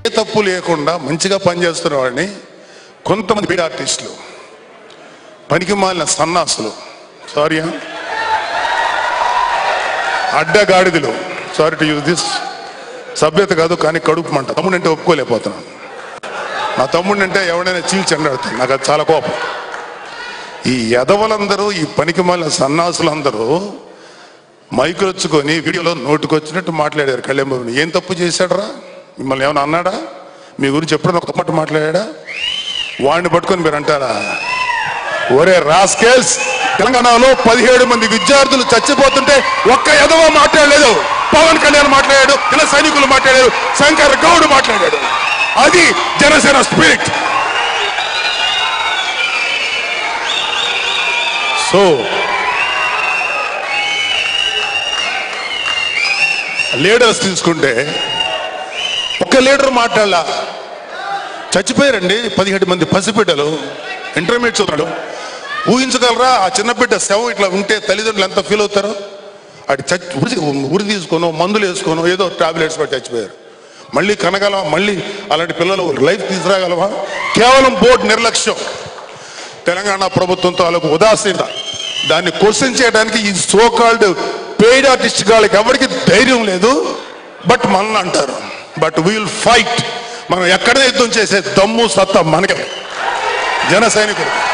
ఏ తప్పు లేకుండా మంచిగా పనిచేస్తున్న వాడిని కొంతమంది బీడ్ ఆర్టిస్టులు పనికి మాలిన సన్నాసులు సారీ అడ్డగాడిదలు సారీ టు యూజ్ దిస్ సభ్యత కాదు కానీ కడుపు మంట తమ్ముడు అంటే ఒప్పుకోలేకపోతున్నాను నా తమ్ముడు అంటే ఎవడైనా చీల్చండి అడుగుతాను నాకు అది చాలా కోపం ఈ ఎదవలందరూ ఈ పనికి మాలిన సన్నాసులందరూ మైకులు వచ్చుకొని వీడియోలో నోటుకొచ్చినట్టు మాట్లాడారు కళ్యాణ్ బాబుని ఏం తప్పు చేశాడరా మిమ్మల్ని ఏమైనా అన్నాడా మీ గురించి ఎప్పుడైనా ఒక తప్పట్టు మాట్లాడా వాడిని పట్టుకొని మీరు అంటారా ఒరే రాస్కేల్స్ తెలంగాణలో పదిహేడు మంది విద్యార్థులు చచ్చిపోతుంటే ఒక్క ఎదవ మాట్లాడలేదు పవన్ కళ్యాణ్ మాట్లాడాడు ఇలా సైనికులు మాట్లాడారు శంకర్ గౌడ్ మాట్లాడాడు అది జనసేన స్పిరిట్ సో లీడర్స్ తీసుకుంటే ఒక్క లీడర్ మాట్లాడాల చచ్చిపోయారండి పదిహేడు మంది పసిబిడ్డలు ఇంటర్మీడియట్ చదువుతాడు ఊహించగలరా ఆ చిన్న బిడ్డ శవం ఇట్లా ఉంటే తల్లిదండ్రులు ఎంత ఫీల్ అవుతారో అటు చచ్చి ఉరి ఉరి తీసుకోనో మందులు వేసుకోనో ఏదో టాబ్లెట్స్ పెట్టి చచ్చిపోయారు మళ్ళీ కనగలమా మళ్ళీ అలాంటి పిల్లలు లైఫ్ తీసుకురాగలమా కేవలం బోర్డు నిర్లక్ష్యం తెలంగాణ ప్రభుత్వంతో వాళ్ళకు ఉదాసీనత దాన్ని క్వశ్చన్ చేయడానికి ఈ సో కాల్డ్ పెయిడ్ ఆర్టిస్ట్ వాళ్ళకి ఎవరికి ధైర్యం లేదు బట్ మనల్ని అంటారు బట్ విల్ ఫైట్ మనం ఎక్కడ యుద్ధం చేసే దమ్ము సత్తా మనకే జన సైనికులు